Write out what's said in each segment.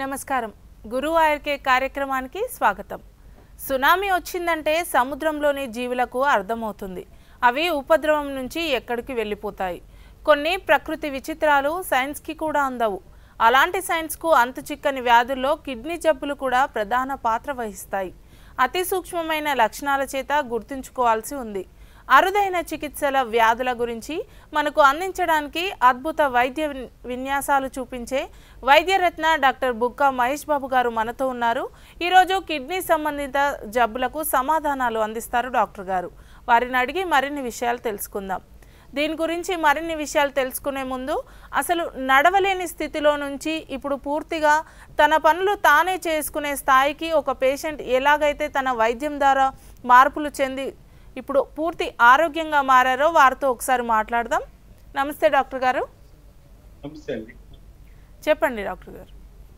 నమస్కారం గురువు ఆర్కే కార్యక్రమానికి స్వాగతం సునామీ వచ్చిందంటే సముద్రంలోని జీవులకు అర్థమవుతుంది అవి ఉపద్రవం నుంచి ఎక్కడికి వెళ్ళిపోతాయి కొన్ని ప్రకృతి విచిత్రాలు సైన్స్కి కూడా అందవు అలాంటి సైన్స్కు అంతు చిక్కని వ్యాధుల్లో కిడ్నీ జబ్బులు కూడా ప్రధాన పాత్ర వహిస్తాయి అతి సూక్ష్మమైన లక్షణాల చేత గుర్తుంచుకోవాల్సి ఉంది అరుదైన చికిత్సల వ్యాధుల గురించి మనకు అందించడానికి అద్భుత వైద్య విన్- విన్యాసాలు చూపించే వైద్యరత్న డాక్టర్ బుక్కా మహేష్ బాబు గారు మనతో ఉన్నారు ఈరోజు కిడ్నీ సంబంధిత జబ్బులకు సమాధానాలు అందిస్తారు డాక్టర్ గారు వారిని అడిగి మరిన్ని విషయాలు తెలుసుకుందాం దీని గురించి మరిన్ని విషయాలు తెలుసుకునే ముందు అసలు నడవలేని స్థితిలో నుంచి ఇప్పుడు పూర్తిగా తన పనులు తానే చేసుకునే స్థాయికి ఒక పేషెంట్ ఎలాగైతే తన వైద్యం ద్వారా మార్పులు చెంది ఇప్పుడు పూర్తి ఆరోగ్యంగా మారారో వారితో ఒకసారి మాట్లాడదాం నమస్తే డాక్టర్ గారు నమస్తే అండి చెప్పండి డాక్టర్ గారు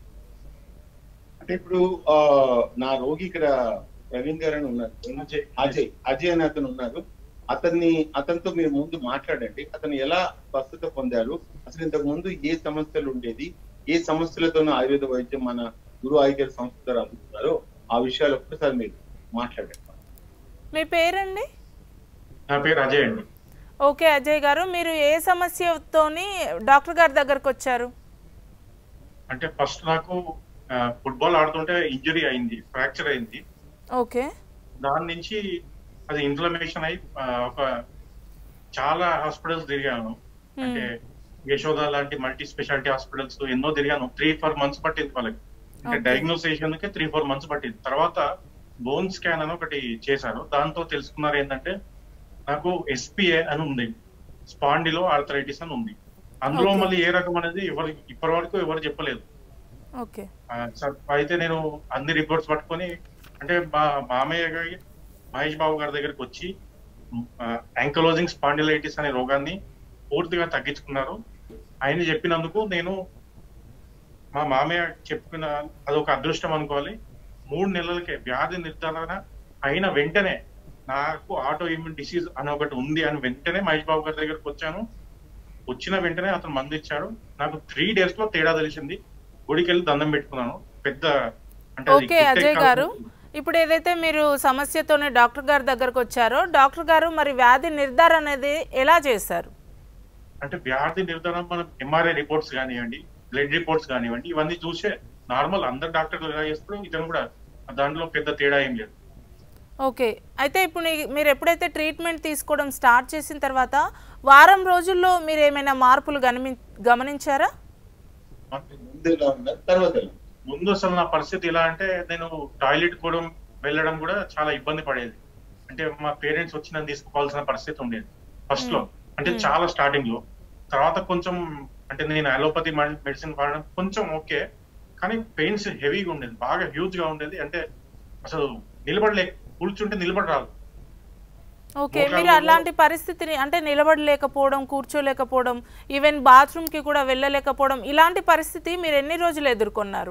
అంటే ఇప్పుడు ఆ, నా రోగి ఇక్కడ ప్రవీణ్ గారు అని ఉన్నారు అజయ్. అజయ్ అజయ్ అని అతను ఉన్నారు అతన్ని అతనితో మీరు ముందు మాట్లాడండి అతను ఎలా స్వస్థత పొందారు అసలు ఇంతకు ముందు ఏ సమస్యలు ఉండేది ఏ సమస్యలతోనూ ఆయుర్వేద వైద్యం మన గురు ఆయుర్వేద సంస్థ ద్వారా అందుతున్నారో ఆ విషయాలు ఒక్కసారి మీరు మాట్లాడండి మీ పేరండి నా పేరు అజయ్ అండి ఓకే అజయ్ గారు మీరు ఏ సమస్యతోని డాక్టర్ గారి దగ్గరకు వచ్చారు అంటే ఫస్ట్ నాకు ఆ, ఫుట్బాల్ ఆడుతుంటే ఇంజరీ అయింది ఫ్రాక్చర్ అయింది ఓకే దాని నుంచి అది ఇన్ఫ్లమేషన్ అయి ఆ, ఒక చాలా హాస్పిటల్స్ తిరిగాను అంటే యశోద లాంటి మల్టీ స్పెషాలిటీ హాస్పిటల్స్ ఎన్నో తిరిగాను త్రీ ఫోర్ మంత్స్ పట్టింది వాళ్ళకి అంటే Okay. డయాగ్నోసేషన్ కి త్రీ ఫోర్ మంత్స్ పట్టింది తర్వాత బోన్ స్కాన్ అని ఒకటి చేశారు దాంతో తెలుసుకున్నారు ఏంటంటే నాకు ఎస్పీఏ అని ఉంది స్పాండిలో ఆర్థరైటిస్ అని ఉంది అందులో Okay. మళ్ళీ ఏ రకం అనేది ఎవరు ఇప్పటి వరకు ఎవరు చెప్పలేదు ఓకే ఆ, సర్- అయితే నేను అన్ని రిపోర్ట్స్ పట్టుకొని అంటే మా మామయ్య గారి మహేష్ బాబు గారి దగ్గరికి వచ్చి యాంకలోజింగ్ స్పాండిలైటిస్ అనే రోగాన్ని పూర్తిగా తగ్గించుకున్నారు ఆయన చెప్పినందుకు నేను మా మామయ్య చెప్పిన అదొక అదృష్టం అనుకోవాలి మూడు నెలలకే వ్యాధి నిర్ధారణ అయిన వెంటనే నాకు ఆటో ఇమ్యూన్ డిసీజ్ అని ఒకటి ఉంది అని వెంటనే మహేష్ బాబు గారి దగ్గరికి వచ్చాను వచ్చిన వెంటనే అతను మందు ఇచ్చాడు నాకు త్రీ డేస్ లో తేడా తెలిసింది గుడికి వెళ్ళి దండం పెట్టుకున్నాను పెద్ద అంటే అది ఓకే గుట్టే అజయ్ కాదు. గారు ఇప్పుడు ఏదైతే మీరు సమస్యతోనే డాక్టర్ గారి దగ్గరకు వచ్చారో డాక్టర్ గారు మరి వ్యాధి నిర్ధారణ అనేది ఎలా చేశారు అంటే వ్యాధి నిర్ధారణ మనం ఎంఆర్ఐ రిపోర్ట్స్ కానివ్వండి బ్లడ్ రిపోర్ట్స్ కానివ్వండి ఇవన్నీ చూసే నార్మల్ అందరు డాక్టర్లు ఎలా చేస్తారో ఇతను కూడా దాంట్లో పెద్ద తేడా ఏం లేదు ఓకే అయితే ఇప్పుడు నీ- మీరు ఎప్పుడైతే ట్రీట్మెంట్ తీసుకోవడం స్టార్ట్ చేసిన తర్వాత వారం రోజుల్లో మీరు ఏమైనా మార్పులు గమని గమనించారా ముందు ఎలా ఉన్నారు తర్వాత ఎలా ఉన్నారు? ముందు అసలు నా పరిస్థితి ఎలా అంటే నేను టాయిలెట్ కూడా వెళ్ళడం కూడా చాలా ఇబ్బంది పడేది అంటే మా పేరెంట్స్ వచ్చి నన్ను తీసుకోవాల్సిన పరిస్థితి ఉండేది ఫస్ట్ లో అంటే చాలా స్టార్టింగ్ లో తర్వాత కొంచెం అంటే నేను అలోపతి మెడిసిన్ వాడడం కొంచెం ఓకే కానీ పెయిన్స్ హెవీగా ఉండేది బాగా హ్యూజ్ గా ఉండేది అంటే అసలు నిలబడలే కూర్చుంటే నిలబడి రాదు ఓకే మోకాళ్ళలో- మీరు అలాంటి పరిస్థితిని అంటే నిలబడలేకపోవడం కూర్చోలేకపోవడం ఈవెన్ బాత్రూమ్కి కూడా వెళ్ళలేకపోవడం ఇలాంటి పరిస్థితి మీరు ఎన్ని రోజులు ఎదుర్కొన్నారు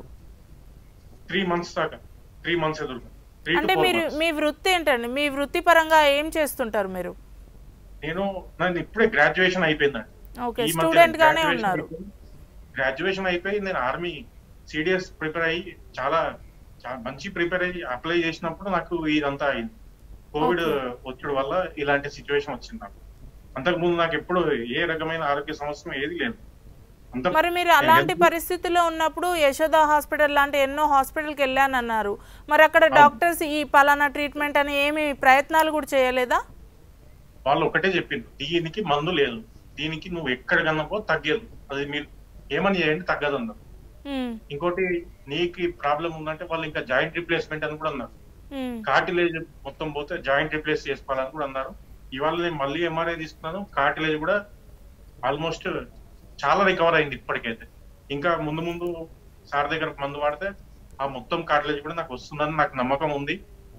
త్రీ మంత్స్ దాకా త్రీ మంత్స్ ఎదురు త్రీ అంటే మీరు మీ వృత్తి ఏంటండి మీ వృత్తి పరంగా ఏం చేస్తుంటారు మీరు నేను నేను ఇప్పుడే గ్రాడ్యుయేషన్ అయిపోయిందండి ఓకే ఈ మధ్య స్టూడెంట్ గానే graduation ఉన్నారు అయిపోయి- గ్రాడ్యుయేషన్ అయిపోయి నేను ఆర్మీ సిడిఎస్ ప్రిపేర్ అయ్యి చాలా చాలా మంచి ప్రిపేర్ అయ్యి అప్లై చేసినప్పుడు నాకు ఇదంతా అయింది కోవిడ్ వచ్చడం వల్ల ఇలాంటి సిచ్యువేషన్ వచ్చింది నాకు అంతకు ముందు నాకు ఎప్పుడు ఏ రకమైన ఆరోగ్య సమస్య ఏది లేదు అంత మరి మీరు అలాంటి పరిస్థితుల్లో ఉన్నప్పుడు యశోద హాస్పిటల్ లాంటి ఎన్నో హాస్పిటల్కి వెళ్ళానన్నారు మరి అక్కడ డాక్టర్స్ ఈ పలానా ట్రీట్మెంట్ అని ఏమి ప్రయత్నాలు కూడా చేయలేదా వాళ్ళు ఒకటే చెప్పిండ్రు దీనికి మందు లేదు దీనికి నువ్వు ఎక్కడ కన్నపో తగ్గదు అది మీరు ఏమని చేయండి తగ్గదు అన్నారు ఉమ్, ఇంకోటి నీకు ప్రాబ్లం ఉందంటే వాళ్ళు ఇంకా జాయింట్ రిప్లేస్మెంట్ అని కూడా అన్నారు ఉమ్, కార్టిలేజ్ మొత్తం పోతే జాయింట్ రిప్లేస్ చేసుకోవాలని కూడా అన్నారు ఇవాళ నేను మళ్ళీ ఎంఆర్ఐ తీసుకున్నాను కార్టిలేజ్ కూడా ఆల్మోస్ట్ చాలా రికవర్ అయింది ఇప్పటికైతే ఇంకా ముందు ముందు సార్ దగ్గర మందు వాడితే ఆ మొత్తం కార్టిలేజ్ కూడా నాకు వస్తుందని నాకు నమ్మకం ఉంది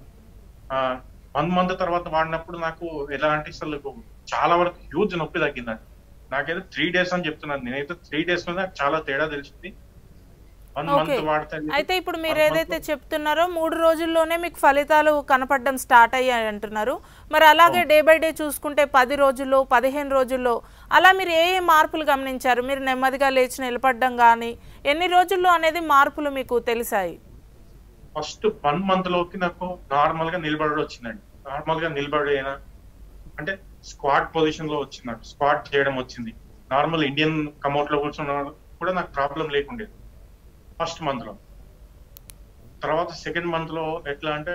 ఆ వన్ మంత్ తర్వాత వాడినప్పుడు నాకు ఎలా అంటే అసలు చాలా వరకు హ్యూజ్ నొప్పి తగ్గిందండి నాకైతే త్రీ డేస్ అని చెప్తున్నాను నేనైతే త్రీ డేస్ లో నాకు చాలా తేడా తెలిసింది వన్ ఓకే మంత్ వాడితే అయితే ఇప్పుడు మీరు One month ఏదైతే చెప్తున్నారో మూడు రోజుల్లోనే మీకు ఫలితాలు కనపడడం స్టార్ట్ అయ్యాయి అంటున్నారు మరి అలాగే డే బై డే చూసుకుంటే పది రోజుల్లో పదిహేను రోజుల్లో అలా మీరు ఏ ఏ మార్పులు గమనించారు మీరు నెమ్మదిగా లేచి నిలబడడం కానీ ఎన్ని రోజుల్లో అనేది మార్పులు మీకు తెలిసాయి ఫస్ట్ వన్ మంత్ లోకి నాకు నార్మల్ గా నిలబడి వచ్చిందండి నార్మల్ గా నిలబడి అంటే స్క్వాట్ పొజిషన్ లో వచ్చింది నాకు స్క్వాట్ చేయడం వచ్చింది నార్మల్ ఇండియన్ కమౌట్ లో కూర్చున్న కూడా నాకు ప్రాబ్లం లేకుండేది ఫస్ట్ మంత్ లో తర్వాత సెకండ్ మంత్ లో ఎట్లా అంటే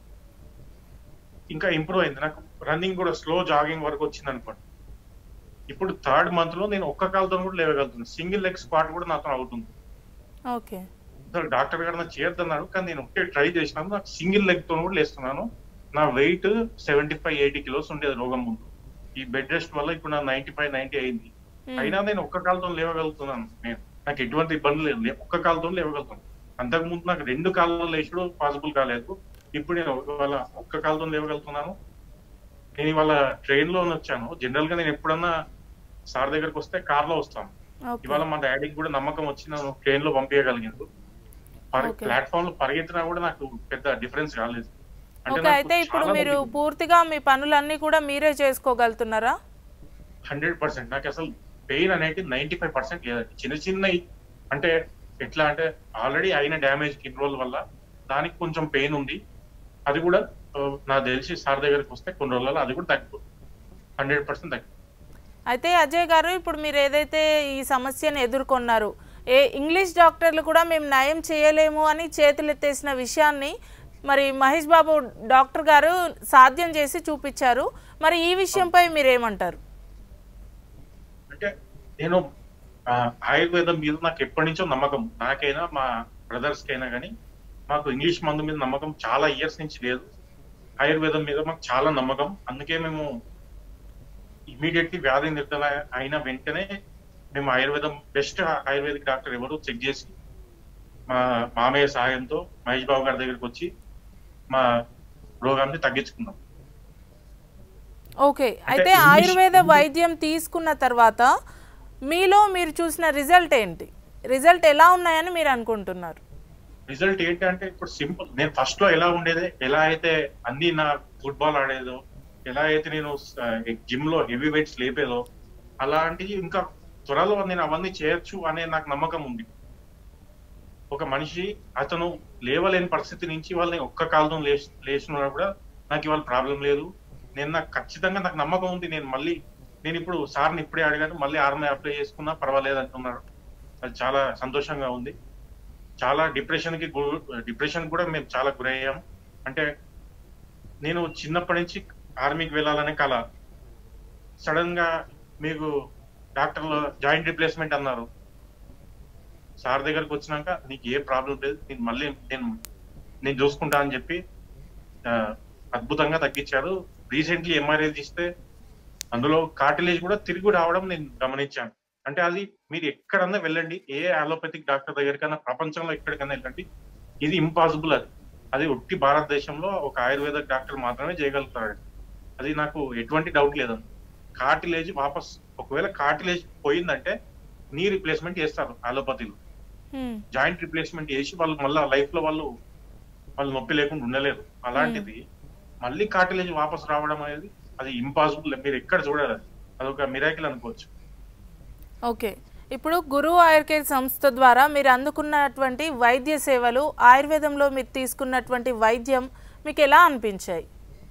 ఇంకా ఇంప్రూవ్ అయింది నాకు రన్నింగ్ కూడా స్లో జాగింగ్ వరకు వచ్చింది అనుకోండి ఇప్పుడు థర్డ్ మంత్ లో నేను ఒక్క కాలుతో కూడా లేవగలుగుతున్నాను సింగిల్ లెగ్ స్క్వాట్ కూడా నాతో అవుతుంది ఓకే అసలు డాక్టర్ గారు నాకు చేయొద్దన్నారు కానీ నేను ఒకటే ట్రై చేసినాను నాకు సింగిల్ లెగ్ తో కూడా లేస్తున్నాను నా weight seventy five eighty kilos ఉండేది రోగం ముందు ఈ బెడ్ రెస్ట్ వల్ల ఇప్పుడు నా నైన్టీ ఫైవ్ నైన్టీ అయింది అయినా నేను ఒక్క కాలుతో లేవగలుగుతున్నాను నేను నాకు ఎటువంటి ఇబ్బంది లేదు లే- ఒక్క కాలుతో లేవగలుగుతాను అంతకు ముందు నాకు రెండు కాళ్ళలో లేచుడు పాసిబుల్ కాలేదు ఇప్పుడు నేను ఇవాళ ఒక్క కాలుతో లేవగలుగుతున్నాను నేను ఇవాళ ట్రైన్ లో వచ్చాను జనరల్ గా నేను ఎప్పుడన్నా సార్ దగ్గరకు వస్తే కార్ లో వస్తాను ఓకే ఇవాళ మా డాడీకి కూడా నమ్మకం వచ్చి నన్ను ట్రైన్ లో పంపించగలిగింది Okay. ప్లాట్ఫామ్ లో పరిగెత్తినా కూడా నాకు పెద్ద డిఫరెన్స్ కాలేదు ఓకే అయితే ఇప్పుడు మీరు పూర్తిగా మీ పనులన్నీ కూడా మీరే చేసుకోగలుగుతున్నారా హండ్రెడ్ పర్సెంట్ నాకు అసలు పెయిన్ అనేది నైన్టీ ఫైవ్ పర్సెంట్ లేదండి చిన్న చిన్న అంటే ఎట్లా అంటే ఆల్రెడీ అయిన డ్యామేజ్ కిన్ రోజుల వల్ల దానికి కొంచెం పెయిన్ ఉంది అది కూడా ఆ, నాకు తెలిసి సార్ దగ్గరికి వస్తే కొన్ని రోజులలో అది కూడా తగ్గిపోతుంది హండ్రెడ్ పర్సెంట్ తగ్గిపోతుంది అయితే అజయ్ గారు ఇప్పుడు మీరు ఏదైతే ఈ సమస్యను ఎదుర్కొన్నారు ఏ ఇంగ్లీష్ డాక్టర్లు కూడా మేము నయం చేయలేము అని చేతులు ఎత్తేసిన విషయాన్ని మరి మహేష్ బాబు డాక్టర్ గారు సాధ్యం చేసి చూపించారు మరి ఈ విషయంపై మీరేమంటారు అంటే నేను ఆ, ఆయుర్వేదం మీద నాకు ఎప్పటి నుంచో నమ్మకం నాకైనా మా బ్రదర్స్ కైనా కానీ మాకు ఇంగ్లీష్ మందు మీద నమ్మకం చాలా ఇయర్స్ నుంచి లేదు ఆయుర్వేదం మీద మాకు చాలా నమ్మకం అందుకే మేము ఇమీడియట్లీ వ్యాధి నిర్ధారణ అయిన వెంటనే మేము ఆయుర్వేదం బెస్ట్ ఆయుర్వేదిక్ డాక్టర్ ఎవరు చెక్ చేసి మా మామయ్య సహాయంతో మహేష్ బాబు గారి దగ్గరికి వచ్చి మా రోగాన్ని తగ్గించుకున్నాం ఓకే అయితే English- ఆయుర్వేద వైద్యం తీసుకున్న తర్వాత మీలో మీరు చూసిన రిజల్ట్ ఏంటి రిజల్ట్ ఎలా ఉన్నాయని మీరు అనుకుంటున్నారు రిజల్ట్ ఏంటంటే ఇప్పుడు సింపుల్ నేను ఫస్ట్ లో ఎలా ఉండేది ఎలా అయితే అన్ని నా ఫుట్బాల్ ఆడేదో ఎలా అయితే నేను జిమ్ లో హెవీ వెయిట్స్ లేపేదో అలాంటివి ఇంకా త్వరలో నేను అవన్నీ చేయొచ్చు అనే నాకు నమ్మకం ఉంది ఒక మనిషి అతను లేవలేని పరిస్థితి నుంచి వాళ్ళని ఒక్క కాలం లేచినా కూడా నాకు ఇవాళ ప్రాబ్లం లేదు నేను నాకు ఖచ్చితంగా నాకు నమ్మకం ఉంది నేను మళ్ళీ నేను ఇప్పుడు సార్ని ఇప్పుడే అడిగాను మళ్ళీ ఆర్మీ అప్లై చేసుకున్నా పర్వాలేదు అంటున్నారు అది చాలా సంతోషంగా ఉంది చాలా డిప్రెషన్ కి డిప్రెషన్ కూడా మేము చాలా గురయ్యాం అంటే నేను చిన్నప్పటి నుంచి ఆర్మీకి వెళ్ళాలనే కళ సడన్ గా మీకు డాక్టర్లు జాయింట్ రిప్లేస్మెంట్ అన్నారు సార్ దగ్గరకు వచ్చినాక నీకు ఏ ప్రాబ్లం లేదు నేను మళ్ళీ నేను నేను చూసుకుంటా అని చెప్పి ఆ, అద్భుతంగా తగ్గించారు రీసెంట్లీ ఎంఆర్ఐ తీస్తే అందులో కార్టిలేజ్ కూడా తిరిగి రావడం నేను గమనించాను అంటే అది మీరు ఎక్కడన్నా వెళ్ళండి ఏ అలోపతిక్ డాక్టర్ దగ్గరికైనా ప్రపంచంలో ఎక్కడికైనా వెళ్ళండి ఇది ఇంపాసిబుల్ అది అది ఒట్టి భారతదేశంలో ఒక ఆయుర్వేద డాక్టర్ మాత్రమే చేయగలుగుతాడు అది నాకు ఎటువంటి డౌట్ లేదండి కార్టిలేజ్ వాపస్ ఒకవేళ కార్టిలేజ్ పోయిందంటే నీ రిప్లేస్మెంట్ చేస్తారు అలోపతిలో హ్మ్. జాయింట్ రిప్లేస్మెంట్ చేసి వాళ్ళు మళ్ళీ లైఫ్ లో వాళ్ళు వాళ్ళు నొప్పి లేకుండా ఉండలేరు అలాంటిది మళ్ళీ కార్టిలేజ్ వాపస్ రావడం అనేది అది ఇంపాసిబుల్ మీరు ఎక్కడ చూడాలి అది అదొక మిరాకిల్ అనుకోవచ్చు ఓకే ఇప్పుడు గురు ఆయుర్కేర్ సంస్థ ద్వారా మీరు అందుకున్నటువంటి వైద్య సేవలు ఆయుర్వేదంలో మీరు తీసుకున్నటువంటి వైద్యం మీకు ఎలా అనిపించాయి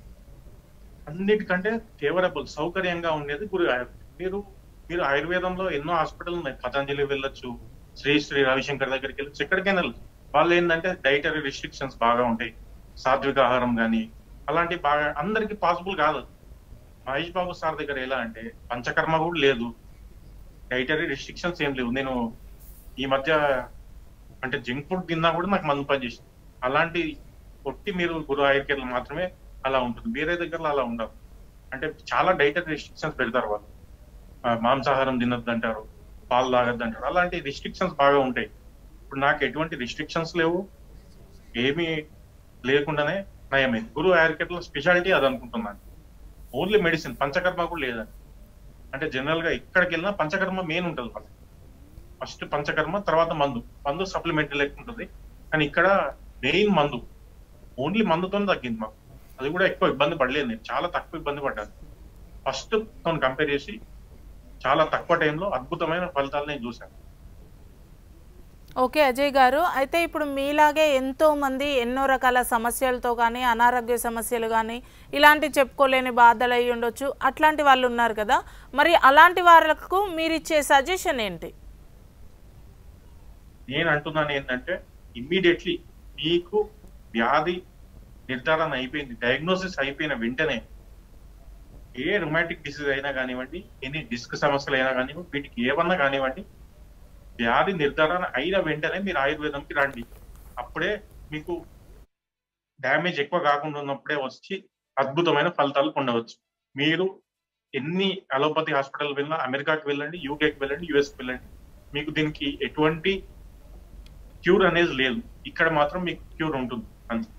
అన్నిటికంటే ఫేవరబుల్ సౌకర్యంగా ఉండేది గురు ఆయుర్వేదం మీరు మీరు ఆయుర్వేదంలో ఎన్నో హాస్పిటల్ ఉన్నాయి పతంజలి వెళ్ళొచ్చు శ్రీ శ్రీ రవిశంకర్ దగ్గరికి వెళ్ళొచ్చు ఎక్కడికైనా వెళ్ళొచ్చు వాళ్ళు ఏంటంటే డైటరీ రిస్ట్రిక్షన్స్ బాగా ఉంటాయి సాత్విక ఆహారం కానీ అలాంటి బాగా అందరికి పాసిబుల్ కాదు మహేష్ బాబు సార్ దగ్గర ఎలా అంటే పంచకర్మ కూడా లేదు డైటరీ రిస్ట్రిక్షన్స్ ఏం లేవు నేను ఈ మధ్య అంటే జంక్ ఫుడ్ తిన్నా కూడా నాకు మందు పని చేసింది అలాంటి పొట్టి మీరు గురు ఆయుర్కేర్లు మాత్రమే అలా ఉంటుంది వేరే దగ్గరలో అలా ఉండదు అంటే చాలా డైటరీ రిస్ట్రిక్షన్స్ పెడతారు వాళ్ళు ఆ, మాంసాహారం తినొద్దు అంటారు పాలు తాగొద్దు అంటారు అలాంటి రిస్ట్రిక్షన్స్ బాగా ఉంటాయి ఇప్పుడు నాకు ఎటువంటి రిస్ట్రిక్షన్స్ లేవు ఏమీ లేకుండానే నయమైంది గురు ఆయుర్కేర్లో స్పెషాలిటీ అది అనుకుంటున్నాను ఓన్లీ మెడిసిన్ పంచకర్మ కూడా లేదండి అంటే జనరల్ గా ఎక్కడికి వెళ్ళినా పంచకర్మ మెయిన్ ఉంటుంది వాళ్ళకి ఫస్ట్ పంచకర్మ తర్వాత మందు మందు సప్లిమెంటరీ లెక్క ఉంటుంది కానీ ఇక్కడ మెయిన్ మందు ఓన్లీ మందుతో తగ్గింది మాకు అది కూడా ఎక్కువ ఇబ్బంది పడలేదు నేను చాలా తక్కువ ఇబ్బంది పడ్డాను ఫస్ట్ తో కంపేర్ చేసి చాలా తక్కువ టైంలో అద్భుతమైన ఫలితాలు నేను చూశాను ఓకే అజయ్ గారు అయితే ఇప్పుడు మీలాగే ఎంతో మంది ఎన్నో రకాల సమస్యలతో కానీ అనారోగ్య సమస్యలు కానీ ఇలాంటి చెప్పుకోలేని బాధలు అయి ఉండొచ్చు అట్లాంటి వాళ్ళు ఉన్నారు కదా మరి అలాంటి వాళ్ళకు మీరు ఇచ్చే సజెషన్ ఏంటి నేను అంటున్నాను ఏంటంటే ఇమ్మీడియట్లీ మీకు వ్యాధి నిర్ధారణ అయిపోయింది డయాగ్నోసిస్ అయిపోయిన వెంటనే ఏ రొమాటిక్ డిసీజ్ అయినా కానివ్వండి ఎన్ని డిస్క్ సమస్యలు అయినా కానివ్వండి వీటికి ఏమన్నా కానివ్వండి వ్యాధి నిర్ధారణ అయిన వెంటనే మీరు ఆయుర్వేదంకి రండి అప్పుడే మీకు డ్యామేజ్ ఎక్కువ కాకుండా ఉన్నప్పుడే వచ్చి అద్భుతమైన ఫలితాలు పొందవచ్చు మీరు ఎన్ని అలోపతి హాస్పిటల్ వెళ్ళినా అమెరికాకి వెళ్ళండి యూకేకి వెళ్ళండి యుఎస్కి వెళ్ళండి మీకు దీనికి ఎటువంటి క్యూర్ అనేది లేదు ఇక్కడ మాత్రం మీకు క్యూర్ ఉంటుంది అంతే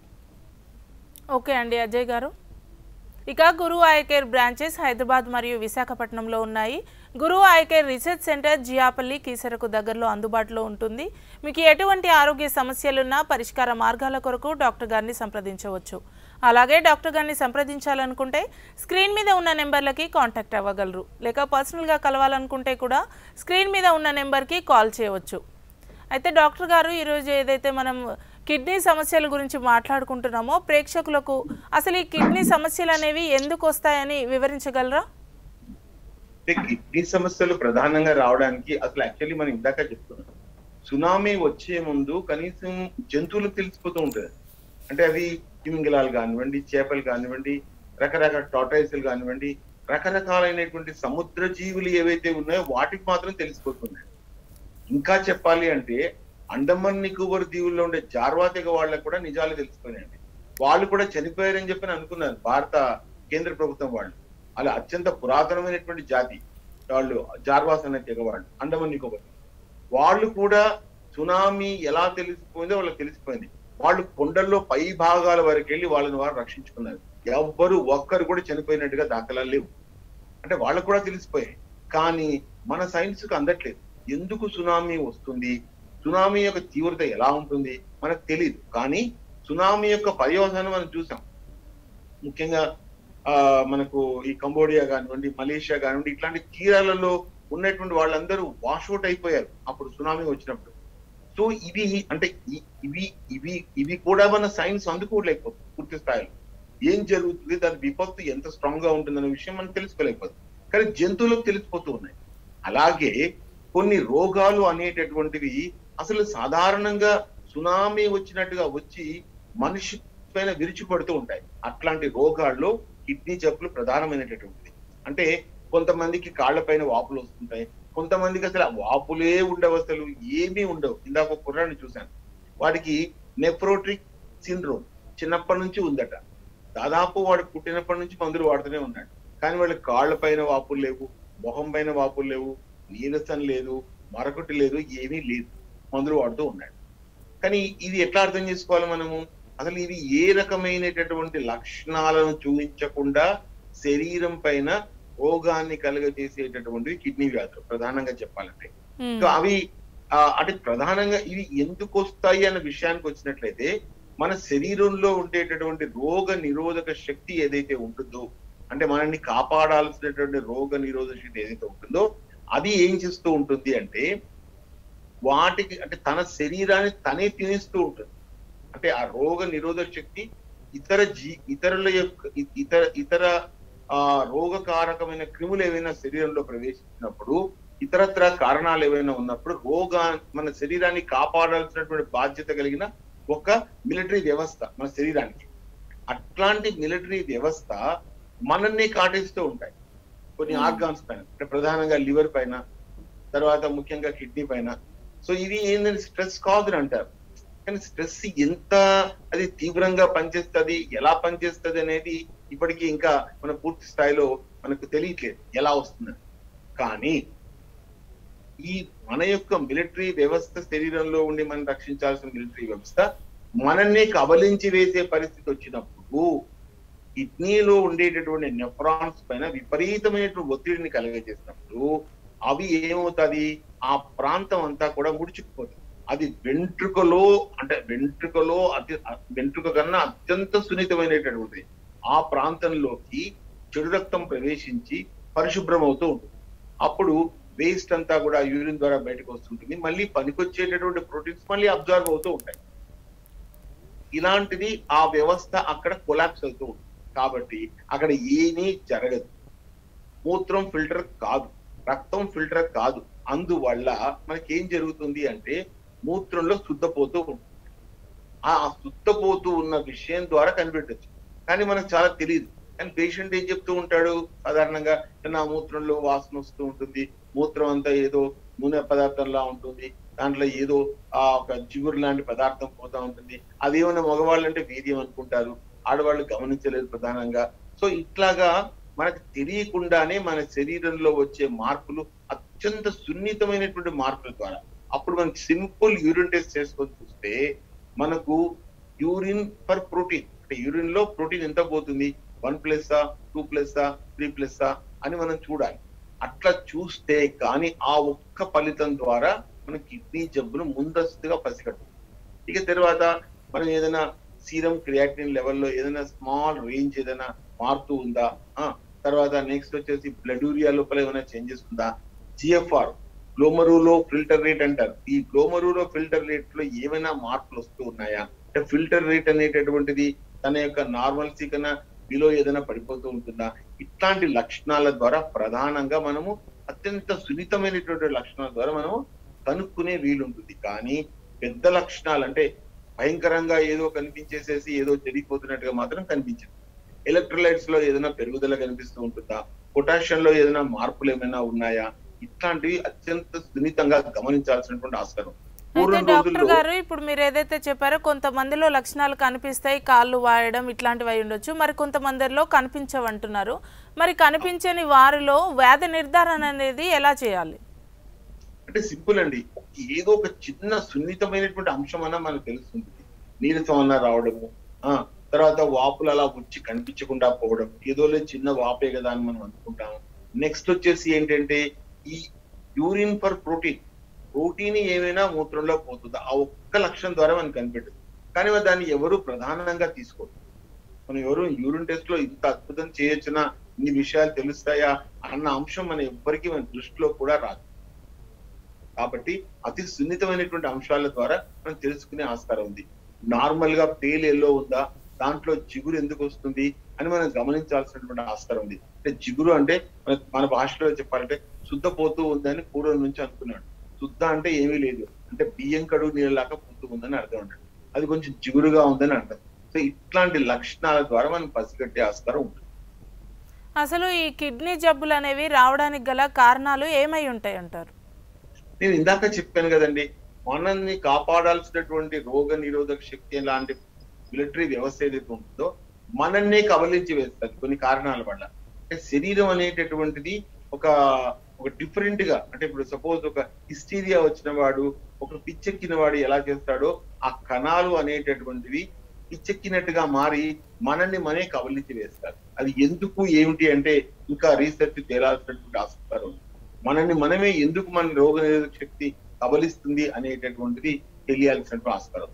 ఓకే అండి అజయ్ గారు ఇక Guru eye care branches Hyderabad మరియు విశాఖపట్నంలో ఉన్నాయి Guru eye care research centre Jiyapalli కీసరకు దగ్గరలో అందుబాటులో ఉంటుంది మీకు ఎటువంటి ఆరోగ్య సమస్యలున్నా పరిష్కార మార్గాల కొరకు డాక్టర్ గారిని సంప్రదించవచ్చు అలాగే డాక్టర్ గారిని సంప్రదించాలనుకుంటే స్క్రీన్ మీద ఉన్న నెంబర్లకి కాంటాక్ట్ అవ్వగలరు లేక పర్సనల్గా కలవాలనుకుంటే కూడా స్క్రీన్ మీద ఉన్న నెంబర్కి కాల్ చేయవచ్చు అయితే డాక్టర్ గారు ఈరోజు ఏదైతే మనం కిడ్నీ సమస్యల గురించి మాట్లాడుకుంటున్నామో ప్రేక్షకులకు అసలు ఈ కిడ్నీ సమస్యలు అనేవి ఎందుకు వస్తాయని వివరించగలరా అంటే కిడ్నీ సమస్యలు ప్రధానంగా రావడానికి అసలు యాక్చువల్లీ మనం ఇందాక చెప్తున్నాం సునామీ వచ్చే ముందు కనీసం జంతువులకు తెలిసిపోతూ ఉంటుంది అంటే అది తిమింగలాలు కానివ్వండి చేపలు కానివ్వండి రకరకాల టాటాయిస్లు కానివ్వండి రకరకాలైనటువంటి సముద్ర జీవులు ఏవైతే ఉన్నాయో వాటికి మాత్రం తెలిసిపోతున్నాయి ఇంకా చెప్పాలి అంటే అండమాన్ నికోబార్ దీవుల్లో ఉండే జార్వాతిక వాళ్ళకు కూడా నిజాలు తెలిసిపోయినాయండి వాళ్ళు కూడా చనిపోయారని చెప్పి అనుకున్నారు భారత కేంద్ర ప్రభుత్వం వాళ్ళు అలా అత్యంత పురాతనమైనటువంటి జాతి వాళ్ళు జార్వాస్ అనే తెగ వాళ్ళు అండమాన్ నికోబార్ వాళ్ళు కూడా సునామీ ఎలా తెలిసిపోయిందో వాళ్ళకి తెలిసిపోయింది వాళ్ళు కొండల్లో పై భాగాల వరకు వెళ్ళి వాళ్ళని వారు రక్షించుకున్నారు ఎవ్వరు ఒక్కరు కూడా చనిపోయినట్టుగా దాఖలాలు లేవు అంటే వాళ్ళకు కూడా తెలిసిపోయాయి కానీ మన సైన్స్ కు అందట్లేదు ఎందుకు సునామీ వస్తుంది సునామీ యొక్క తీవ్రత ఎలా ఉంటుంది మనకు తెలియదు కానీ సునామీ యొక్క పర్యవసానం మనం చూసాం ముఖ్యంగా ఆ మనకు ఈ కంబోడియా కానివ్వండి మలేషియా కానివ్వండి ఇట్లాంటి తీరాలలో ఉన్నటువంటి వాళ్ళందరూ వాషౌట్ అయిపోయారు అప్పుడు సునామీ వచ్చినప్పుడు సో ఇవి అంటే ఇ- ఇవి ఇవి ఇవి కూడా మన సైన్స్ అందుకోలేకపోతుంది పూర్తి స్థాయిలో ఏం జరుగుతుంది దాని విపత్తు ఎంత స్ట్రాంగ్ గా ఉంటుందనే విషయం మనం తెలుసుకోలేకపోతుంది కానీ జంతువులకు తెలిసిపోతూ ఉన్నాయి అలాగే కొన్ని రోగాలు అనేటటువంటివి అసలు సాధారణంగా సునామీ వచ్చినట్టుగా వచ్చి మనిషి పైన విరుచుపడుతూ ఉంటాయి అట్లాంటి రోగాల్లో కిడ్నీ జబ్బులు ప్రధానమైనటువంటిది అంటే కొంతమందికి కాళ్ళపైన వాపులు వస్తుంటాయి కొంతమందికి అసలు ఆ వాపులే ఉండవు అసలు ఏమీ ఉండవు ఇందాక ఒక కుర్రాన్ని చూశాను వాడికి నెఫ్రోట్రిక్ సిండ్రోమ్ చిన్నప్పటి నుంచి ఉందట దాదాపు వాడు పుట్టినప్పటి నుంచి మందులు వాడుతూనే ఉన్నాడు కానీ వాళ్ళకి కాళ్ళ పైన వాపులు లేవు మొహం పైన వాపులు లేవు నీరసం లేదు మరొకటి లేదు ఏమీ లేదు మందులు వాడుతూ ఉన్నాడు కానీ ఇది ఎట్లా అర్థం చేసుకోవాలి మనము అసలు ఇది ఏ రకమైనటువంటి లక్షణాలను చూపించకుండా శరీరం పైన రోగాన్ని కలుగజేసేటటువంటివి కిడ్నీ వ్యాధులు ప్రధానంగా చెప్పాలంటే మ్మ్. సో అవి ఆ, అంటే ప్రధానంగా ఇవి ఎందుకు వస్తాయి అన్న విషయానికి వచ్చినట్లయితే మన శరీరంలో ఉండేటటువంటి రోగ నిరోధక శక్తి ఏదైతే ఉంటుందో అంటే మనల్ని కాపాడాల్సినటువంటి రోగ నిరోధక శక్తి ఏదైతే ఉంటుందో అది ఏం చేస్తూ ఉంటుంది అంటే వాటికి అంటే తన శరీరాన్ని తనే తినేస్తూ ఉంటుంది అంటే ఆ రోగ నిరోధక శక్తి ఇతర జీ ఇతరుల యొక్క ఇ- ఇతర ఇతర ఆ రోగకారకమైన క్రిములు ఏవైనా శరీరంలో ప్రవేశించినప్పుడు ఇతరత్ర కారణాలు ఏవైనా ఉన్నప్పుడు రోగా మన శరీరాన్ని కాపాడాల్సినటువంటి బాధ్యత కలిగిన ఒక మిలిటరీ వ్యవస్థ మన శరీరానికి అట్లాంటి మిలిటరీ వ్యవస్థ మనల్ని కాటేస్తూ ఉంటాయి కొన్ని Hmm. ఆర్గాన్స్ పైన అంటే ప్రధానంగా లివర్ పైన తర్వాత ముఖ్యంగా కిడ్నీ పైన సో ఇది ఏంటంటే స్ట్రెస్ కాజ్ అని అంటారు కానీ స్ట్రెస్ ఎంత అది తీవ్రంగా పనిచేస్తుంది ఎలా పనిచేస్తుంది అనేది ఇప్పటికీ ఇంకా మన పూర్తి స్థాయిలో మనకు తెలియట్లేదు ఎలా వస్తుందని కానీ ఈ మన యొక్క మిలిటరీ వ్యవస్థ శరీరంలో ఉండి మనం రక్షించాల్సిన మిలిటరీ వ్యవస్థ మనల్ని కబలించి వేసే పరిస్థితి వచ్చినప్పుడు కిడ్నీలో ఉండేటటువంటి నెఫ్రాన్స్ పైన విపరీతమైనటువంటి ఒత్తిడిని కలగజేసినప్పుడు అవి ఏమవుతుంది ఆ ప్రాంతం అంతా కూడా ముడుచుకుపోతుంది అది వెంట్రుకలో అంటే వెంట్రుకలో అతి వెంట్రుక కన్నా అత్యంత సున్నితమైనటువంటిది ఆ ప్రాంతంలోకి చెడు రక్తం ప్రవేశించి పరిశుభ్రం అవుతూ ఉంటుంది అప్పుడు వేస్ట్ అంతా కూడా యూరిన్ ద్వారా బయటకు వస్తుంటుంది మళ్ళీ పనికొచ్చేటటువంటి ప్రోటీన్స్ మళ్ళీ అబ్జర్వ్ అవుతూ ఉంటాయి ఇలాంటిది ఆ వ్యవస్థ అక్కడ కొలాప్స్ అవుతూ ఉంటుంది కాబట్టి అక్కడ ఏమీ జరగదు మూత్రం ఫిల్టర్ కాదు రక్తం ఫిల్టర్ కాదు అందువల్ల మనకి ఏం జరుగుతుంది అంటే మూత్రంలో శుద్ధపోతూ ఉంటుంది ఆ శుద్ధపోతూ ఉన్న విషయం ద్వారా కనిపెట్టచ్చు కానీ మనకు చాలా తెలియదు కానీ పేషెంట్ ఏం చెప్తూ ఉంటాడు సాధారణంగా నా మూత్రంలో వాసన వస్తూ ఉంటుంది మూత్రం అంతా ఏదో నూనె పదార్థంలా ఉంటుంది దాంట్లో ఏదో ఆ ఒక జిగురు లాంటి పదార్థం పోతా ఉంటుంది అదేమన్నా మగవాళ్ళు అంటే వీర్యం అనుకుంటారు ఆడవాళ్ళు గమనించలేదు ప్రధానంగా సో ఇట్లాగా మనకు తెలియకుండానే మన శరీరంలో వచ్చే మార్పులు అత్యంత సున్నితమైనటువంటి మార్పుల ద్వారా అప్పుడు మనకి సింపుల్ యూరిన్ టెస్ట్ చేసుకొని చూస్తే మనకు యూరిన్ ఫర్ ప్రోటీన్ అంటే యూరిన్ లో ప్రోటీన్ ఎంత పోతుంది one plus two plus three plus అని మనం చూడాలి అట్లా చూస్తే కానీ ఆ ఒక్క ఫలితం ద్వారా మన కిడ్నీ జబ్బును ముందస్తుగా పసిగట్టు ఇక తర్వాత మనం ఏదైనా సీరం క్రియాటిన్ లెవెల్లో ఏదైనా స్మాల్ రేంజ్ ఏదైనా మారుతూ ఉందా ఆ తర్వాత నెక్స్ట్ వచ్చేసి బ్లడ్ యూరియా లోపల ఏమైనా చేంజెస్ ఉందా జిఎఫ్ఆర్ గ్లోమరూలో ఫిల్టర్ రేట్ అంటారు ఈ గ్లోమరూలో ఫిల్టర్ రేట్ లో ఏమైనా మార్పులు వస్తూ ఉన్నాయా అంటే ఫిల్టర్ రేట్ అనేటటువంటిది తన యొక్క నార్మల్సీ కన్నా బిలో ఏదైనా పడిపోతూ ఉంటుందా ఇట్లాంటి లక్షణాల ద్వారా ప్రధానంగా మనము అత్యంత సున్నితమైనటువంటి లక్షణాల ద్వారా మనము కనుక్కునే వీలుంటుంది కానీ పెద్ద లక్షణాలు అంటే భయంకరంగా ఏదో కనిపించేసేసి ఏదో జరిగిపోతున్నట్టుగా మాత్రం కనిపించదు ఎలక్ట్రోలైట్స్ లో ఏదైనా పెరుగుదల కనిపిస్తూ ఉంటుందా పొటాషియం లో ఏదైనా మార్పులు ఏమైనా ఉన్నాయా ఇట్లాంటివి అత్యంత సున్నితంగా గమనించాల్సినటువంటి ఆస్కారం అయితే పూర్వం డాక్టర్ రోజుల్లో గారు ఇప్పుడు మీరు ఏదైతే చెప్పారో కొంతమందిలో లక్షణాలు కనిపిస్తాయి కాళ్ళు వాయడం ఇట్లాంటివి అయి ఉండొచ్చు మరి కొంతమందిలో కనిపించవంటున్నారు మరి కనిపించని వారిలో వ్యాధి నిర్ధారణ అనేది ఎలా చేయాలి అంటే సింపుల్ అండి ఏదో ఒక చిన్న సున్నితమైనటువంటి అంశం అన్నా మనకు తెలుస్తుంది నీరసం అన్నా రావడము ఆ తర్వాత వాపులు అలా వచ్చి కనిపించకుండా పోవడం ఏదోలే చిన్న వాపే కదా అని మనం అనుకుంటాం నెక్స్ట్ వచ్చేసి ఏంటంటే ఈ యూరిన్ ఫర్ ప్రోటీన్ ప్రోటీన్ ఏమైనా మూత్రంలో పోతుందా ఆ ఒక్క లక్షణం ద్వారా మనకు కనిపెట్టదు కానీ మరి దాన్ని ఎవరు ప్రధానంగా తీసుకోరు మనం ఎవరు యూరిన్ టెస్ట్ లో ఇంత అద్భుతం చేయొచ్చునా ఇన్ని విషయాలు తెలుస్తాయా అన్న అంశం మన ఎవ్వరికి మన దృష్టిలో కూడా రాదు కాబట్టి అతి సున్నితమైనటువంటి అంశాల ద్వారా మనం తెలుసుకునే ఆస్కారం ఉంది నార్మల్ గా పేల్ ఎల్లో ఉందా దాంట్లో జిగురు ఎందుకు వస్తుంది అని మనం గమనించాల్సినటువంటి ఆస్కారం ఉంది అంటే జిగురు అంటే మన మన భాషలో చెప్పాలంటే శుద్ధ పోతూ ఉందని పూర్వం నుంచి అనుకున్నాడు శుద్ధ అంటే ఏమీ లేదు అంటే బియ్యం కడుగు నీళ్ళలాగా పోతూ ఉందని అర్థం ఉంటాడు అది కొంచెం జిగురుగా ఉందని అర్థం సో ఇట్లాంటి లక్షణాల ద్వారా మనం పసిగట్టే ఆస్కారం ఉంటుంది అసలు ఈ కిడ్నీ జబ్బులు అనేవి రావడానికి గల కారణాలు ఏమై ఉంటాయి అంటారు నేను ఇందాక చెప్పాను కదండి మనల్ని కాపాడాల్సినటువంటి రోగ నిరోధక శక్తి లాంటి మిలిటరీ వ్యవస్థ ఏదైతే ఉంటుందో మనల్నే కబలించి వేస్తుంది కొన్ని కారణాల వల్ల అంటే శరీరం అనేటటువంటిది ఒక ఒక డిఫరెంట్ గా అంటే ఇప్పుడు సపోజ్ ఒక హిస్టీరియా వచ్చిన వాడు ఒక పిచ్చెక్కిన వాడు ఎలా చేస్తాడో ఆ కణాలు అనేటటువంటివి పిచ్చెక్కినట్టుగా మారి మనల్ని మనే కబలించి వేస్తారు అది ఎందుకు ఏమిటి అంటే ఇంకా రీసెర్చ్ తేలాల్సినటువంటి ఆస్కారం ఉంది మనల్ని మనమే ఎందుకు మన రోగ నిరోధక శక్తి కబలిస్తుంది అనేటటువంటిది తెలియాల్సినటువంటి ఆస్కారం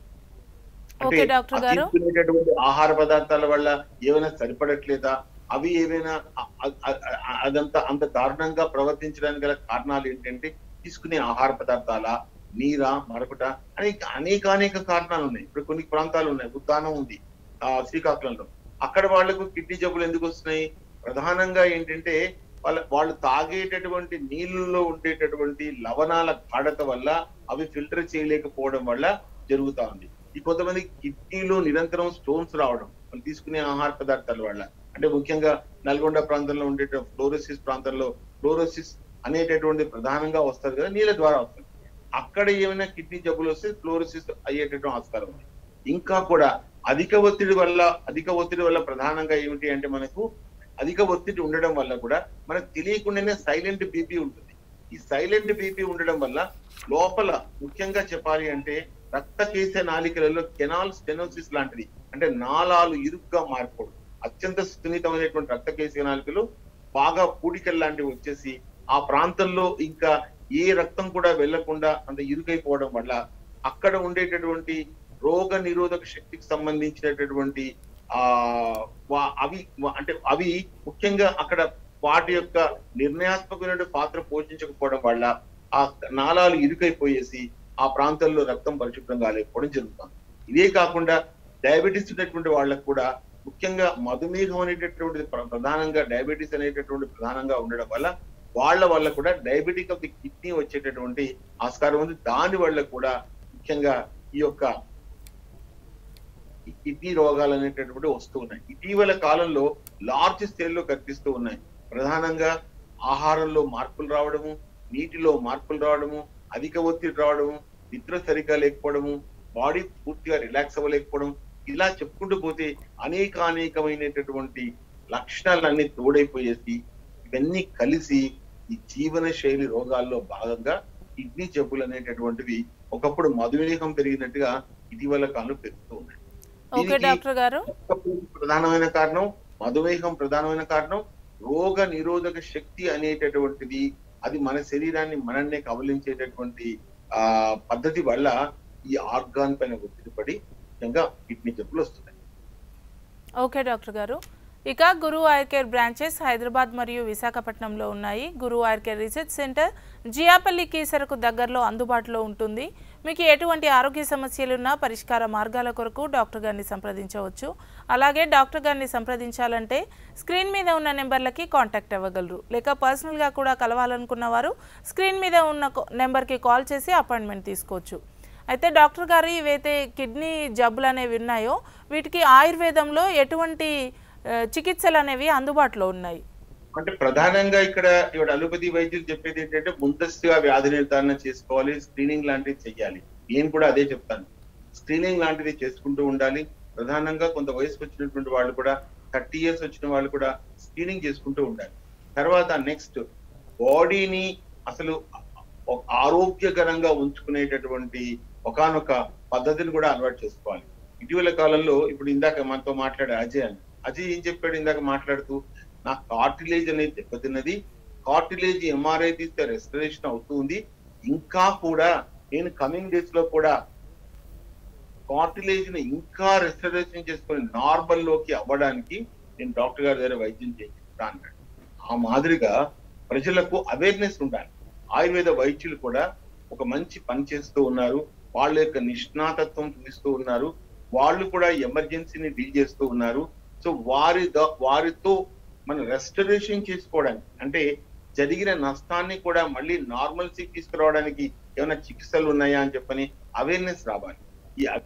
అంటే ఓకే డాక్టర్ ఆ గారు తీసుకునేటటువంటి ఆహార పదార్థాల వల్ల ఏమైనా సరిపడట్లేదా అవి ఏమైనా అ- అ- అ- అదంతా అంత దారుణంగా ప్రవర్తించడానికి గల కారణాలు ఏంటంటే తీసుకునే ఆహార పదార్థాల నీరా మరొకట అని అనేక అనేక కారణాలు ఉన్నాయి ఇప్పుడు కొన్ని ప్రాంతాలు ఉన్నాయి ఉద్దానం ఉంది ఆ శ్రీకాకుళంలో అక్కడ వాళ్లకు కిడ్నీ జబ్బులు ఎందుకు వస్తున్నాయి ప్రధానంగా ఏంటంటే వాళ్ళ వాళ్ళు తాగేటటువంటి నీళ్ళలో ఉండేటటువంటి లవణాల గాఢత వల్ల అవి ఫిల్టర్ చేయలేకపోవడం వల్ల జరుగుతా ఉంది ఈ కొంతమంది కిడ్నీలో నిరంతరం స్టోన్స్ రావడం వాళ్ళు తీసుకునే ఆహార పదార్థాల వల్ల అంటే ముఖ్యంగా నల్గొండ ప్రాంతంలో ఉండే ఫ్లోరోసిస్ ప్రాంతంలో ఫ్లోరోసిస్ అనేటటువంటి ప్రధానంగా వస్తుంది కదా నీళ్ళ ద్వారా వస్తుంది అక్కడ ఏమైనా కిడ్నీ జబ్బులు వస్తే ఫ్లోరోసిస్ అయ్యేటటువంటి ఆస్కారం ఉంది ఇంకా కూడా అధిక ఒత్తిడి వల్ల అధిక ఒత్తిడి వల్ల ప్రధానంగా ఏమిటి అంటే మనకు అధిక ఒత్తిడి ఉండడం వల్ల కూడా మనకు తెలియకుండానే సైలెంట్ బీపీ ఉంటుంది ఈ సైలెంట్ బీపీ ఉండడం వల్ల లోపల ముఖ్యంగా చెప్పాలి అంటే రక్త కేసే నాలికలలో కెనాల్ స్టెనోసిస్ లాంటిది అంటే నాళాలు ఇరుగ్గా మారిపోవడం అత్యంత సున్నితమైనటువంటి రక్త కేసే నాలికలు బాగా పూడికలు లాంటివి వచ్చేసి ఆ ప్రాంతంలో ఇంకా ఏ రక్తం కూడా వెళ్లకుండా అంత ఇరుకైపోవడం వల్ల అక్కడ ఉండేటటువంటి రోగ నిరోధక శక్తికి సంబంధించినటువంటి ఆ వా- అవి వా- అంటే అవి ముఖ్యంగా అక్కడ వాటి యొక్క నిర్ణయాత్మకమైన పాత్ర పోషించకపోవడం వల్ల ఆ నాళాలు ఇరుకైపోయేసి ఆ ప్రాంతంలో రక్తం పరిశుభ్రంగా లేకపోవడం జరుగుతుంది ఇదే కాకుండా డయాబెటీస్ ఉన్నటువంటి వాళ్ళకు కూడా ముఖ్యంగా మధుమేహం అనేటటువంటిది ప్ర- ప్రధానంగా డయాబెటీస్ అనేటటువంటి ప్రధానంగా ఉండడం వల్ల వాళ్ళ వల్ల కూడా డయాబెటిక్ ఆఫ్ ది కిడ్నీ వచ్చేటటువంటి ఆస్కారం ఉంది దాని వల్ల కూడా ముఖ్యంగా ఈ యొక్క ఈ కిడ్నీ రోగాలు అనేటటువంటి వస్తూ ఉన్నాయి ఇటీవల కాలంలో లార్జ్ స్కేల్ లో కనిపిస్తూ ఉన్నాయి ప్రధానంగా ఆహారంలో మార్పులు రావడము నీటిలో మార్పులు రావడము అధిక ఒత్తిడి రావడము నిద్ర సరిగ్గా లేకపోవడము బాడీ పూర్తిగా రిలాక్స్ అవ్వలేకపోవడం ఇలా చెప్పుకుంటూ పోతే అనేక అనేకమైనటువంటి లక్షణాలన్నీ తోడైపోయేసి ఇవన్నీ కలిసి ఈ జీవన శైలి రోగాల్లో భాగంగా కిడ్నీ జబ్బులు అనేటటువంటివి ఒకప్పుడు మధుమేహం పెరిగినట్టుగా ఇటీవల కాలంలో పెరుగుతూ ఉన్నాయి ఓకే దీనికి డాక్టర్ గారు ప్రధానమైన కారణం మధుమేహం ప్రధానమైన కారణం రోగ నిరోధక శక్తి అనేటటువంటిది అది మన శరీరాన్ని మనల్నే కబలించేటటువంటి ఆ పద్ధతి వల్ల ఈ ఆర్గాన్ పైన ఒత్తిడి పడి ముఖ్యంగా కిడ్నీ జబ్బులు వస్తున్నాయి ఓకే డాక్టర్ గారు ఇక Guru eye care branches Hyderabad మరియు విశాఖపట్నంలో ఉన్నాయి Guru eye care research centre Jiyapalli కీసరకు దగ్గరలో అందుబాటులో ఉంటుంది మీకు ఎటువంటి ఆరోగ్య సమస్యలున్నా పరిష్కార మార్గాల కొరకు డాక్టర్ గారిని సంప్రదించవచ్చు అలాగే డాక్టర్ గారిని సంప్రదించాలంటే స్క్రీన్ మీద ఉన్న నెంబర్లకి కాంటాక్ట్ అవ్వగలరు లేక పర్సనల్గా కూడా కలవాలనుకున్న వారు స్క్రీన్ మీద ఉన్న కో- నెంబర్కి కాల్ చేసి అపాయింట్మెంట్ తీసుకోవచ్చు అయితే డాక్టర్ గారు ఇవైతే కిడ్నీ జబ్బులు అనేవి ఉన్నాయో వీటికి ఆయుర్వేదంలో ఎటువంటి ఆ, చికిత్సలు అనేవి అందుబాటులో ఉన్నాయి అంటే ప్రధానంగా ఇక్కడ ఇవాళ అలోపతి వైద్యులు చెప్పేది ఏంటంటే ముందస్తుగా వ్యాధి నిర్ధారణ చేసుకోవాలి స్క్రీనింగ్ లాంటివి చెయ్యాలి నేను కూడా అదే చెప్తాను స్క్రీనింగ్ లాంటిది చేసుకుంటూ ఉండాలి ప్రధానంగా కొంత వయసుకు వచ్చినటువంటి వాళ్ళు కూడా థర్టీ ఇయర్స్ వచ్చిన వాళ్ళు కూడా స్క్రీనింగ్ చేసుకుంటూ ఉండాలి తర్వాత నెక్స్ట్ బాడీని అసలు ఒక ఆరోగ్యకరంగా ఉంచుకునేటటువంటి ఒకానొక పద్ధతిని కూడా అలవాటు చేసుకోవాలి ఇటీవల కాలంలో ఇప్పుడు ఇందాక మనతో మాట్లాడే అజయ్ అని అజయ్ ఏం చెప్పాడు ఇందాక మాట్లాడుతూ నా కార్టిలేజ్ అనేది దెబ్బతిన్నది కార్టిలేజ్ ఎంఆర్ఐ తీస్తే రెస్టరేషన్ అవుతుంది ఇంకా కూడా నేను కమింగ్ డేస్ లో కూడా కార్టిలేజ్ ని ఇంకా రెస్టరేషన్ చేసుకొని నార్మల్ లోకి అవ్వడానికి నేను డాక్టర్ గారి దగ్గర వైద్యం చేయిస్తా అన్నాడు ఆ మాదిరిగా ప్రజలకు అవేర్నెస్ ఉండాలి ఆయుర్వేద వైద్యులు కూడా ఒక మంచి పని చేస్తూ ఉన్నారు వాళ్ళ యొక్క నిష్ణాతత్వం చూపిస్తూ ఉన్నారు వాళ్ళు కూడా ఎమర్జెన్సీని డీల్ చేస్తూ ఉన్నారు సో వారి ద- వారితో మనం రెస్టరేషన్ చేసుకోవడానికి అంటే జరిగిన నష్టాన్ని కూడా మళ్ళీ నార్మల్సీ తీసుకురావడానికి ఏమైనా చికిత్సలు ఉన్నాయా అని చెప్పని అవేర్నెస్ రావాలి ఈ అ-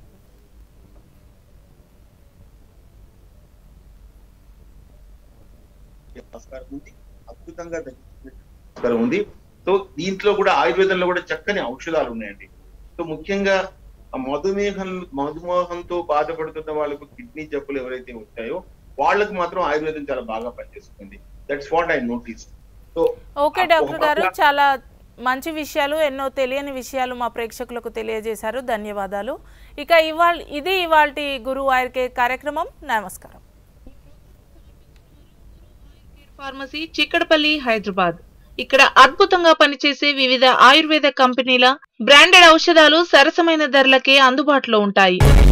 ఆస్కారం ఉంది అద్భుతంగా తగ్గించుకునే ఆస్కారం ఉంది సో దీంట్లో కూడా ఆయుర్వేదంలో కూడా చక్కని ఔషధాలు ఉన్నాయండి సో ముఖ్యంగా ఆ మధుమేహం మధుమేహంతో బాధపడుతున్న వాళ్ళకు కిడ్నీ జబ్బులు ఎవరైతే వచ్చాయో వాళ్ళకు మాత్రం ఆయుర్వేదం చాలా బాగా పనిచేస్తుంది that's what I notice so okay doctor garu చాలా మంచి విషయాలు ఎన్నో తెలియని విషయాలు మా ప్రేక్షకులకు తెలియజేశారు ధన్యవాదాలు ఇక ఇవాళ ఇది ఇవాళ గురు ఆయుర్కే కార్యక్రమం నమస్కారం ఫార్మసీ చిక్కడపల్లి హైదరాబాద్ ఇక్కడ అద్భుతంగా పనిచేసే వివిధ ఆయుర్వేద కంపెనీల బ్రాండెడ్ ఔషధాలు సరసమైన ధరలకే అందుబాటులో ఉంటాయి